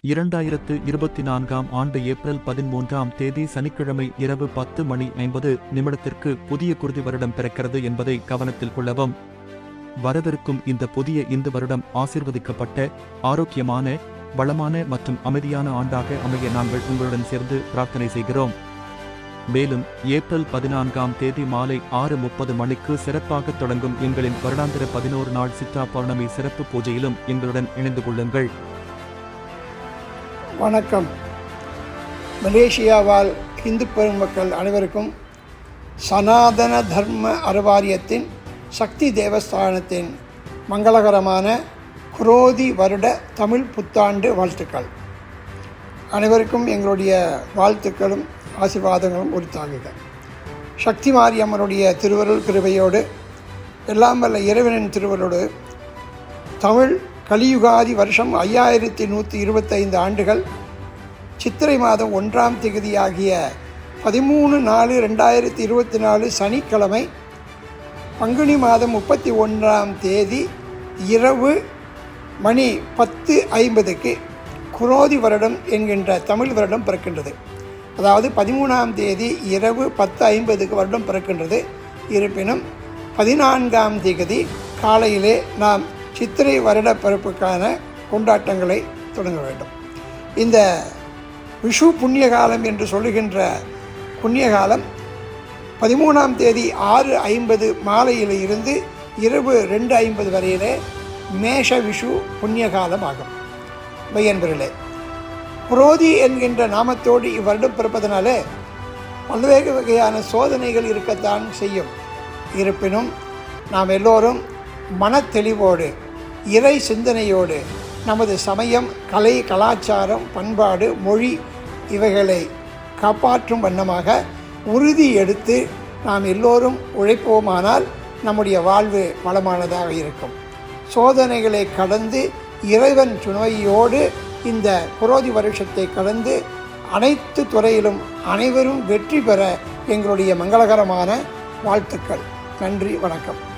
இரண்டாயிரத்து இருபத்தி நான்காம் ஆண்டு ஏப்ரல் பதிமூன்றாம் தேதி சனிக்கிழமை இரவு பத்து மணி ஐம்பது நிமிடத்திற்கு புதிய குருதி வருடம் பிறக்கிறது என்பதை கவனத்தில் கொள்ளவும் வரவிருக்கும் இந்த புதிய இந்து வருடம் ஆசிர்வதிக்கப்பட்ட ஆரோக்கியமான வளமான மற்றும் அமைதியான ஆண்டாக அமைய நாங்கள் உங்களுடன் சேர்ந்து பிரார்த்தனை செய்கிறோம் மேலும் ஏப்ரல் பதினான்காம் தேதி மாலை ஆறு முப்பது மணிக்கு சிறப்பாக தொடங்கும் எங்களின் வருடாந்திர பதினோரு நாள் சித்ரா பௌர்ணமி சிறப்பு பூஜையிலும் எங்களுடன் இணைந்து கொள்ளுங்கள் வணக்கம் மலேசியா வாழ் இந்து பெருமக்கள் அனைவருக்கும் சனாதன தர்ம அறவாரியத்தின் சக்தி தேவஸ்தானத்தின் மங்களகரமான குரோதி வருட தமிழ் புத்தாண்டு வாழ்த்துக்கள் அனைவருக்கும் எங்களுடைய வாழ்த்துக்களும் ஆசீர்வாதங்களும் உரித்தாகுக சக்தி மாரியம்மனுடைய திருவருள் கிருபையோடு எல்லாம் வல்ல இறைவனின் திருவருளோடு தமிழ் கலியுகாதி வருஷம் ஐயாயிரத்தி நூற்றி இருபத்தைந்து ஆண்டுகள் சித்திரை மாதம் ஒன்றாம் திகதியாகிய பதிமூணு நாலு ரெண்டாயிரத்தி இருபத்தி நாலு சனிக்கிழமை பங்குனி மாதம் முப்பத்தி ஒன்றாம் தேதி இரவு மணி பத்து ஐம்பதுக்கு குரோதி வருடம் என்கின்ற தமிழ் வருடம் பிறக்கின்றது அதாவது பதிமூணாம் தேதி இரவு பத்து ஐம்பதுக்கு வருடம் பிறக்கின்றது இருப்பினும் பதினான்காம் தேதி காலையிலே நாம் சித்திரை வருட பிறப்புக்கான கொண்டாட்டங்களை தொடங்க வேண்டும் இந்த விஷு புண்ணிய காலம் என்று சொல்லுகின்ற புண்ணிய காலம் பதிமூணாம் தேதி ஆறு ஐம்பது மாலையில் இருந்து இரவு ரெண்டு ஐம்பது வரையிலே மேஷ விஷு புண்ணிய காலம் ஆகும் மையன்பர்களே புரோதி என்கின்ற நாமத்தோடு இவ்வருடம் பிறப்பதனாலே பல்வேறு வகையான சோதனைகள் இருக்கத்தான் செய்யும் இருப்பினும் நாம் எல்லோரும் மனத்தெளிவோடு இறை சிந்தனையோடு நமது சமயம் கலை கலாச்சாரம் பண்பாடு மொழி இவைகளை காப்பாற்றும் வண்ணமாக உறுதி எடுத்து நாம் எல்லோரும் உழைப்போமானால் நம்முடைய வாழ்வு வளமானதாக இருக்கும் சோதனைகளை கடந்து இறைவன் துணையோடு இந்த புரோதி வருஷத்தை கடந்து அனைத்து துறையிலும் அனைவரும் வெற்றி பெற எங்களுடைய மங்களகரமான வாழ்த்துக்கள் நன்றி வணக்கம்